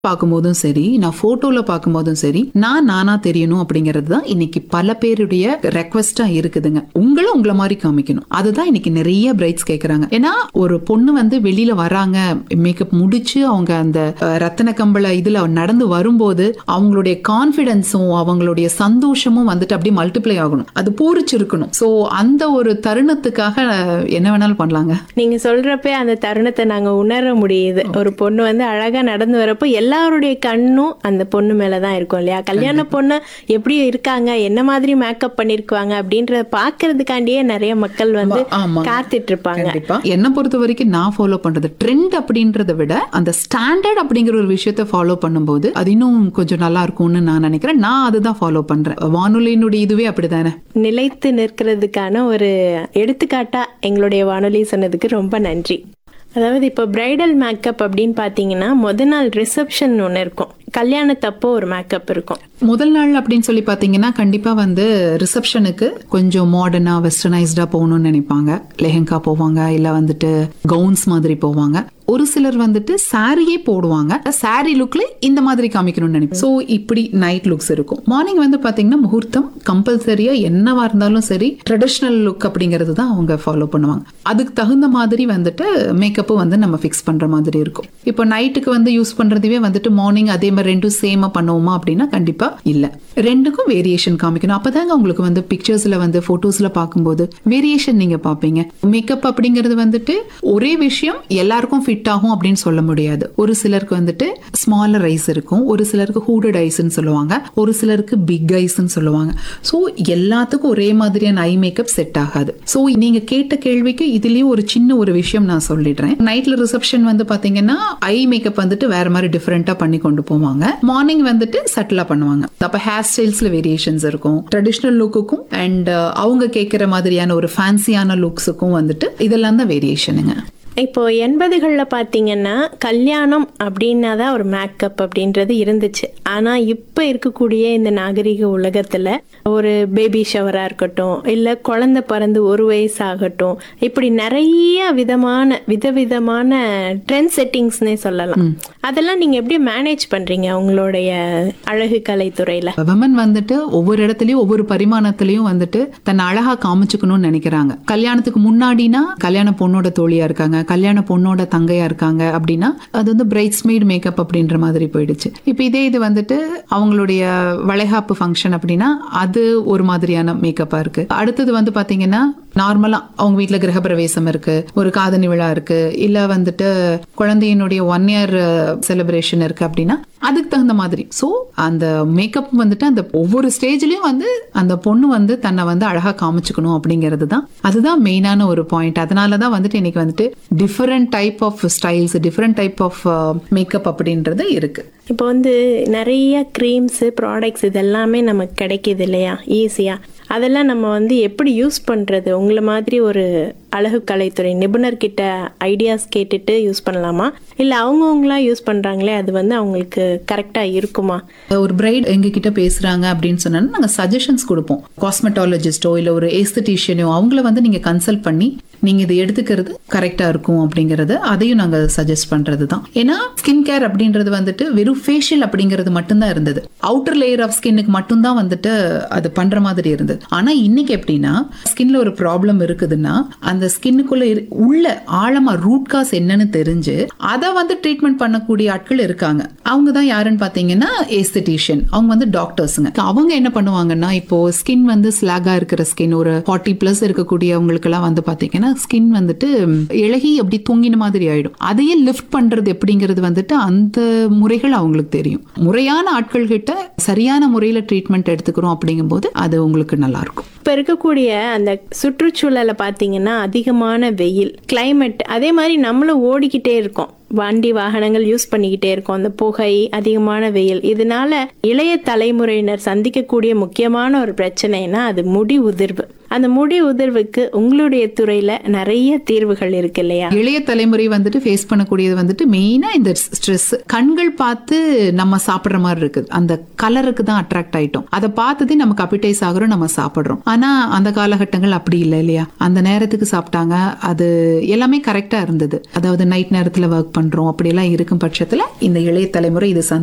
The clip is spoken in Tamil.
பார்க்கும்போதும் சரி நான் போட்டோல பார்க்கும்போதும் சரி நான் நானா தெரியணும் அப்படிங்கிறது தான் இன்னைக்கு பல பேருடைய ரெக்வஸ்டா இருக்குதுங்க உங்களை உங்களை மாதிரி காமிக்கணும் அதுதான் இன்னைக்கு நிறைய பிரைட்ஸ் கேக்குறாங்க ஏன்னா ஒரு பொண்ணு வந்து வெளியில வராங்க மேக்கப் முடிச்சு அவங்க அந்த அஹ், ரத்தின கம்பள இதுல நடந்து வரும்போது அவங்களுடைய கான்பிடன்ஸும் அவங்களுடைய சந்தோஷமும் வந்துட்டு அப்படியே மல்டிப்ளை ஆகணும் அது பூரிச்சிருக்கணும் சோ அந்த ஒரு தருணத்துக்காக அஹ், என்ன வேணாலும் பண்ணலாங்க நீங்க சொல்றப்ப அந்த தருணத்தை நாங்க உணர முடியுது ஒரு பொண்ணு வந்து அழகா நடந்து வரப்போ எல்லாருடைய கண்ணும் அந்த பொண்ணு மேலதான் இருக்கும் இல்லையா கல்யாண பொண்ணு எப்படி இருக்காங்க என்ன மாதிரி மேக்கப் பண்ணிருக்காங்க அப்படின்றத பாக்குறதுக்காண்டியே நிறைய மக்கள் வந்து ஆமா. காத்துட்டு இருப்பாங்க கண்டிப்பா என்ன பொறுத்த வரைக்கும் நான் ஃபாலோ பண்றது ட்ரெண்ட் அப்படின்றத விட அந்த ஸ்டாண்டர்ட் அப்படிங்கிற ஒரு விஷயத்த ஃபாலோ பண்ணும்போது அது இன்னும் கொஞ்சம் நல்லா இருக்கும்னு நான் நினைக்கிறேன் நான் அதுதான் ஃபாலோ பண்றேன் வானொலியினுடைய இதுவே அப்படிதானே நிலைத்து நிற்கிறதுக்கான ஒரு எடுத்துக்காட்டா எங்களுடைய வானொலி சொன்னதுக்கு ரொம்ப நன்றி அதாவது இப்போ பிரைடல் மேக்கப் அப்படின்னு பார்த்தீங்கன்னா முத நாள் ரிசப்ஷன் ஒன்று இருக்கும் கல்யாணத்தப்போ ஒரு மேக்கப் இருக்கும் முதல் நாள் அப்படின்னு சொல்லி பாத்தீங்கன்னா கண்டிப்பா வந்து ரிசப்ஷனுக்கு கொஞ்சம் மாடர்னா வெஸ்டர்னைஸ்டா போகணும்னு நினைப்பாங்க லெஹங்கா போவாங்க இல்ல வந்துட்டு கவுன்ஸ் மாதிரி போவாங்க ஒரு சிலர் வந்துட்டு சாரியே போடுவாங்க சாரி லுக்ல இந்த மாதிரி காமிக்கணும்னு நினைப்போம் ஸோ இப்படி நைட் லுக்ஸ் இருக்கும் மார்னிங் வந்து பாத்தீங்கன்னா முகூர்த்தம் கம்பல்சரியா என்னவா இருந்தாலும் சரி ட்ரெடிஷ்னல் லுக் அப்படிங்கிறது தான் அவங்க ஃபாலோ பண்ணுவாங்க அதுக்கு தகுந்த மாதிரி வந்துட்டு மேக்கப்பும் வந்து நம்ம ஃபிக்ஸ் பண்ற மாதிரி இருக்கும் இப்போ நைட்டுக்கு வந்து யூஸ் பண்றதுவே வந்துட்டு மார்னிங் அதே மாதிரி ரெண்டும் சேமா பண்ணுவோமா அப்படின்னா கண்டிப்பா இல்ல ரெண்டுக்கும் வேரியேஷன் காமிக்கணும் அப்பதாங்க உங்களுக்கு வந்து பிக்சர்ஸ்ல வந்து போட்டோஸ்ல பார்க்கும்போது வேரியேஷன் நீங்க பாப்பீங்க மேக்கப் அப்படிங்கிறது வந்துட்டு ஒரே விஷயம் எல்லாருக்கும் ஃபிட் ஆகும் அப்படின்னு சொல்ல முடியாது ஒரு சிலருக்கு வந்துட்டு ஸ்மாலர் ஐஸ் இருக்கும் ஒரு சிலருக்கு ஹூடட் ஐஸ்ன்னு சொல்லுவாங்க ஒரு சிலருக்கு பிக் ஐஸ்ன்னு சொல்லுவாங்க ஸோ எல்லாத்துக்கும் ஒரே மாதிரியான ஐ மேக்கப் செட் ஆகாது ஸோ நீங்க கேட்ட கேள்விக்கு இதுலயும் ஒரு சின்ன ஒரு விஷயம் நான் சொல்லிடுறேன் நைட்ல ரிசப்ஷன் வந்து பாத்தீங்கன்னா ஐ மேக்கப் வந்துட்டு வேற மாதிரி டிஃப்ரெண்டா பண்ணி கொண்டு போவாங்க மார்னிங் வந்துட்டு சட்டிலா பண்ணுவாங்க அப்ப ஹேர் ஸ்டைல்ஸ்ல வேரியேஷன்ஸ் இருக்கும் ட்ரெடிஷ்னல் லுக்குக்கும் அண்ட் அவங்க கேட்கிற மாதிரியான ஒரு ஃபேன்சியான லுக்ஸுக்கும் வந்துட்டு இதெல்லாம் தான் வேரியேஷனுங்க இப்போ எண்பதுகளில் பார்த்தீங்கன்னா கல்யாணம் அப்படின்னா தான் ஒரு மேக்கப் அப்படின்றது இருந்துச்சு ஆனால் இப்போ இருக்கக்கூடிய இந்த நாகரிக உலகத்தில் ஒரு பேபி ஷவராக இருக்கட்டும் இல்லை குழந்தை பிறந்து ஒரு வயசு ஆகட்டும் இப்படி நிறைய விதமான விதவிதமான ட்ரெண்ட் செட்டிங்ஸ்னே சொல்லலாம் அதெல்லாம் நீங்கள் எப்படி மேனேஜ் பண்ணுறீங்க உங்களுடைய அழகு கலைத்துறையில் விமன் வந்துட்டு ஒவ்வொரு இடத்துலயும் ஒவ்வொரு பரிமாணத்திலயும் வந்துட்டு தன்னை அழகா காமிச்சுக்கணும்னு நினைக்கிறாங்க கல்யாணத்துக்கு முன்னாடினா கல்யாண பொண்ணோட தோழியா இருக்காங்க கல்யாண பொண்ணோட தங்கையா இருக்காங்க அப்படின்னா அது வந்து பிரைட்ஸ்மெய்ட் மேக்கப் அப்படின்ற மாதிரி போயிடுச்சு இப்போ இதே இது வந்துட்டு அவங்களுடைய வளைகாப்பு ஃபங்க்ஷன் அப்படின்னா அது ஒரு மாதிரியான மேக்கப்பா இருக்கு அடுத்தது வந்து பாத்தீங்கன்னா நார்மலா அவங்க வீட்ல கிரகப்பிரவேசம் இருக்கு ஒரு காதணி விழா இருக்கு இல்ல வந்துட்டு குழந்தையினுடைய ஒன் இயர் செலிப்ரேஷன் இருக்கு அப்படின்னா அதுக்கு தகுந்த மாதிரி சோ அந்த மேக்கப் வந்துட்டு அந்த ஒவ்வொரு ஸ்டேஜ்லயும் வந்து அந்த பொண்ணு வந்து தன்னை வந்து அழகா காமிச்சுக்கணும் அப்படிங்கிறது தான் அதுதான் மெயினான ஒரு பாயிண்ட் அதனால தான் வந்துட்டு இன்னைக்கு வந்துட்டு different type of styles different type of makeup அப்படின்றது இருக்கு இப்போ வந்து நிறைய க்ரீம்ஸு ப்ராடக்ட்ஸ் இதெல்லாமே நமக்கு கிடைக்கிது இல்லையா ஈஸியாக அதெல்லாம் நம்ம வந்து எப்படி யூஸ் பண்ணுறது உங்களை மாதிரி ஒரு அழகு கலைத்துறை நிபுணர்கிட்ட ஐடியாஸ் கேட்டுட்டு யூஸ் பண்ணலாமா இல்லை அவங்கவுங்களா யூஸ் பண்ணுறாங்களே அது வந்து அவங்களுக்கு கரெக்டாக இருக்குமா ஒரு பிரைட் எங்க கிட்ட பேசுறாங்க அப்படின்னு சொன்னா நாங்க சஜஷன்ஸ் கொடுப்போம் காஸ்மெட்டாலஜிஸ்டோ இல்ல ஒரு ஏஸ்தட்டிஷியனோ அவங்கள வந்து நீங்க கன்சல்ட் பண்ணி நீங்க இதை எடுத்துக்கிறது கரெக்டா இருக்கும் அப்படிங்கறது அதையும் நாங்க சஜஸ்ட் பண்றது தான் ஏன்னா ஸ்கின் கேர் அப்படின்றது வந்துட்டு வெறும் ஃபேஷியல் அப்படிங்கிறது மட்டும்தான் இருந்தது அவுட்டர் லேயர் ஆஃப் ஸ்கின்னுக்கு மட்டும்தான் வந்துட்டு அது பண்ற மாதிரி இருந்தது ஆனா இன்னைக்கு எப்படின்னா ஸ்கின்ல ஒரு ப்ராப்ளம் இருக்குதுன்னா அந்த ஸ்கின்னுக்குள்ள உள்ள ஆழமா ரூட் காஸ் என்னன்னு தெரிஞ்சு அதை வந்து ட்ரீட்மெண்ட் பண்ணக்கூடிய ஆட்கள் இருக்காங்க அவங்க தான் யாருன்னு பாத்தீங்கன்னா ஏஸ்தட்டிஷியன் அவங்க வந்து டாக்டர்ஸுங்க அவங்க என்ன பண்ணுவாங்கன்னா இப்போ ஸ்கின் வந்து ஸ்லாகா இருக்கிற ஸ்கின் ஒரு ஃபார்ட்டி பிளஸ் இருக்கக்கூடியவங்களுக்கு எல்லாம் வந்து பாத்தீங்கன்னா ஸ்கின் வந்துட்டு இழகி அப்படி தூங்கின மாதிரி ஆயிடும் அதையே லிஃப்ட் பண்றது எப்படிங்கிறது வந்துட்டு அந்த முறைகள் அவங்களுக்கு தெரியும் முறையான ஆட்கள் கிட்ட சரியான முறையில ட்ரீட்மெண்ட் எடுத்துக்கிறோம் அப்படிங்கும்போது அது உங்களுக்கு நல்லா இருக்கும் இப்போ இருக்கக்கூடிய அந்த சுற்றுச்சூழலை பார்த்தீங்கன்னா அதிகமான வெயில் climate அதே மாதிரி நம்மளும் ஓடிக்கிட்டே இருக்கோம் வண்டி வாகனங்கள் யூஸ் பண்ணிக்கிட்டே இருக்கோம் அந்த புகை அதிகமான வெயில் இதனால இளைய தலைமுறையினர் சந்திக்கக்கூடிய முக்கியமான ஒரு பிரச்சனைனா அது முடி உதிர்வு அந்த முடி உதிர்வுக்கு உங்களுடைய துறையில நிறைய தீர்வுகள் இருக்கு இல்லையா இளைய தலைமுறை வந்துட்டு ஃபேஸ் பண்ணக்கூடியது வந்துட்டு மெயினா இந்த ஸ்ட்ரெஸ் கண்கள் பார்த்து நம்ம சாப்பிடுற மாதிரி இருக்குது அந்த கலருக்கு தான் அட்ராக்ட் ஆயிட்டோம் அதை பார்த்ததே நமக்கு அப்பிடைஸ் ஆகுறோம் நம்ம சாப்பிடுறோம் ஆனா அந்த காலகட்டங்கள் அப்படி இல்லை இல்லையா அந்த நேரத்துக்கு சாப்பிட்டாங்க அது எல்லாமே கரெக்டா இருந்தது அதாவது நைட் நேரத்துல ஒர்க் பண்றோம் அப்படியெல்லாம் இருக்கும் பட்சத்துல இந்த இளைய தலைமுறை இது